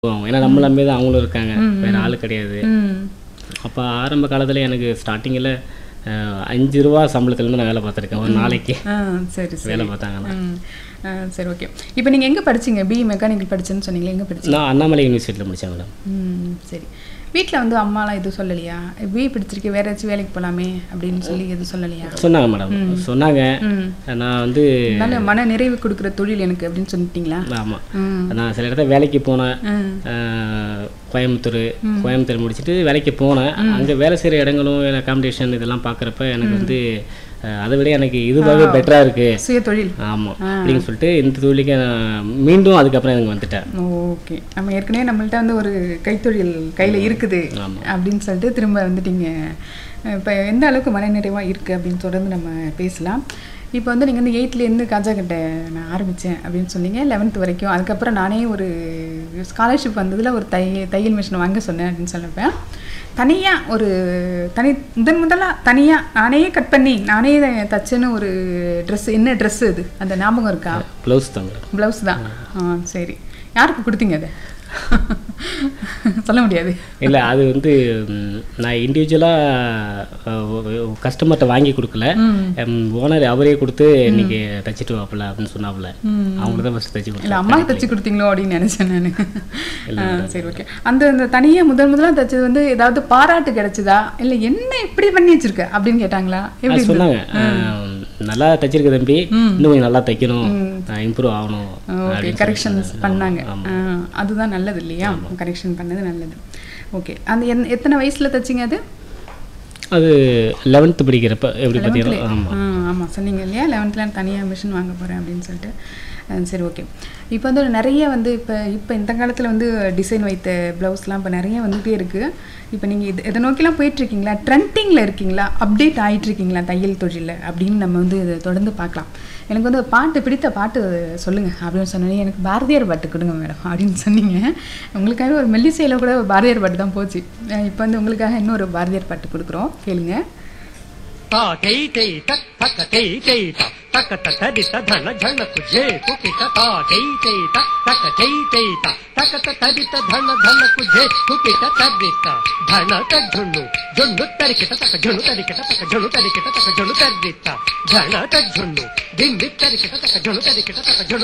போவாங்க ஏன்னா நம்மள நம்பி தான் அவங்களும் இருக்காங்க வேற ஆள் கிடையாது ம் அப்போ ஆரம்ப காலத்தில் எனக்கு ஸ்டார்டிங்கில் அஞ்சு ரூபா சம்பளத்துலேருந்து நான் வேலை பார்த்துருக்கேன் ஒரு நாளைக்கு ஆ சரி சரி வேலை பார்த்தாங்கன்னா ம் ஆ, சரி ஓகே இப்போ நீங்கள் எங்கே படிச்சீங்க பிஇ மெக்கானிக்கல் படிச்சேன்னு சொன்னீங்களே எங்கே படிச்சீங்க நான் அண்ணாமலை யூனிவர்சிட்டியில் முடித்தேன் மேடம் ம் சரி வீட்டில் வந்து அம்மாலாம் எதுவும் சொல்லலையா பிஇ படிச்சிருக்கே வேற ஏதாச்சும் வேலைக்கு போகலாமே அப்படின்னு சொல்லி எதுவும் சொல்லலையா சொன்னாங்க மேடம் சொன்னாங்க ம் நான் வந்து நல்ல மன நிறைவு கொடுக்குற தொழில் எனக்கு அப்படின்னு சொல்லிட்டீங்களா ஆமாம் ம் நான் சில இடத்துல வேலைக்கு போனேன் ம் அஹ், கோயம்புத்தூர் கோயம்புத்தூர் முடிச்சுட்டு வேலைக்கு போனேன் அங்கே வேலை செய்கிற இடங்களும் அகாமடேஷன் இதெல்லாம் பார்க்குறப்ப எனக்கு வந்து அஹ், அதை விட எனக்கு இதுவாகவே பெட்டராக இருக்குது சுய தொழில் ஆமாம் அப்படின்னு சொல்லிட்டு இந்த தொழிலுக்கு நான் மீண்டும் அதுக்கப்புறம் எனக்கு வந்துட்டேன் ஓகே நம்ம ஏற்கனவே நம்மள்ட்ட வந்து ஒரு கைத்தொழில் கையில் இருக்குது ஆமாம் அப்படின்னு சொல்லிட்டு திரும்ப வந்துட்டீங்க இப்போ எந்த அளவுக்கு மனநிறைவாக இருக்குது அப்படின்னு தொடர்ந்து நம்ம பேசலாம் இப்போ வந்து நீங்கள் வந்து எயித்துலேருந்து காஜா கட்ட நான் ஆரம்பித்தேன் அப்படின்னு சொன்னீங்க லெவன்த் வரைக்கும் அதுக்கப்புறம் நானே ஒரு ஸ்காலர்ஷிப் வந்ததில் ஒரு தைய தையல் மிஷின் வாங்க சொன்னேன் அப்படின்னு சொன்னப்பேன் தனியாக ஒரு தனி முதன் முதலாக தனியாக நானே கட் பண்ணி நானே தச்சேன்னு ஒரு ட்ரெஸ் என்ன ட்ரெஸ் அது அந்த ஞாபகம் இருக்கா ப்ளவுஸ் தான் மேடம் ப்ளவுஸ் தான் ஆ சரி யாருக்கு கொடுத்தீங்க அதை சொல்ல முடியாது இல்லை அது வந்து ம், நான் இண்டிவிஜுவலாக கஸ்டமர்கிட்ட வாங்கி கொடுக்கல ஓனர் அவரே கொடுத்து இன்னைக்கு தச்சுட்டு வாப்பில் அப்படின்னு சொன்னாப்புல அவங்களுக்கு தான் ஃபஸ்ட் தச்சு இல்லை கொடுத்தேன் அம்மாவுக்கு தச்சு கொடுத்தீங்களோ அப்படின்னு நினச்சேன் நான் சரி ஓகே அந்த அந்த தனியாக முதல் முதலாக தச்சது வந்து ஏதாவது பாராட்டு கிடைச்சதா இல்லை என்ன இப்படி பண்ணி வச்சிருக்க அப்படின்னு கேட்டாங்களா எப்படி அது சொன்னாங்க அஹ், நல்லா தச்சிருக்க தம்பி இன்னும் கொஞ்சம் நல்லா தைக்கணும் இம்ப்ரூவ் ஆகணும் ஓகே கரெக்ஷன்ஸ் பண்ணாங்க ஆ, அதுதான் நல்லது இல்லையா கரெக்ஷன் பண்ணது நல்லது ஓகே அந்த என் எத்தனை வயசில் தச்சிங்க அது அது லெவன்த்து படிக்கிறப்ப எப்படி பார்த்தீங்கன்னா ஆமாம் ஆ ஆமாம் சொன்னீங்க இல்லையா லெவன்த்தில் தனியாக மிஷின் வாங்க போகிறேன் அப்படின்னு சொல்லிட்டு ஆ, சரி ஓகே இப்போ வந்து நிறைய வந்து இப்போ இப்போ இந்த காலத்தில் வந்து டிசைன் வைத்த ப்ளவுஸ்லாம் இப்போ நிறைய வந்துகிட்டே இருக்குது இப்போ நீங்கள் இது இதை நோக்கிலாம் போயிட்டுருக்கீங்களா ட்ரெண்டிங்கில் இருக்கீங்களா அப்டேட் ஆகிட்டுருக்கீங்களா தையல் தொழிலில் அப்படின்னு நம்ம வந்து இதை தொடர்ந்து பார்க்கலாம் எனக்கு வந்து பாட்டு பிடித்த பாட்டு சொல்லுங்கள் அப்படின்னு சொன்னோன்னே எனக்கு பாரதியார் பாட்டு கொடுங்க மேடம் அப்படின்னு சொன்னீங்க உங்களுக்காக ஒரு மெல்லிசையில் கூட ஒரு பாரதியார் பாட்டு தான் போச்சு அஹ் இப்போ வந்து உங்களுக்காக இன்னொரு பாரதியார் பாட்டு கொடுக்குறோம் கேளுங்க ता टै टै टक टक टै टै टक टक टक दित धन झन कुजे कुकिट ता टै टै टक टक टै टै टक टक टक दित धन धन कुजे कुकिट तदित धन त झुनु झुनु तरिकिट तक झुनु तरिकिट तक झुनु तरिकिट तक झुनु तरित धन त झुनु दिन तरिकिट तक झुनु तरिकिट तक झुनु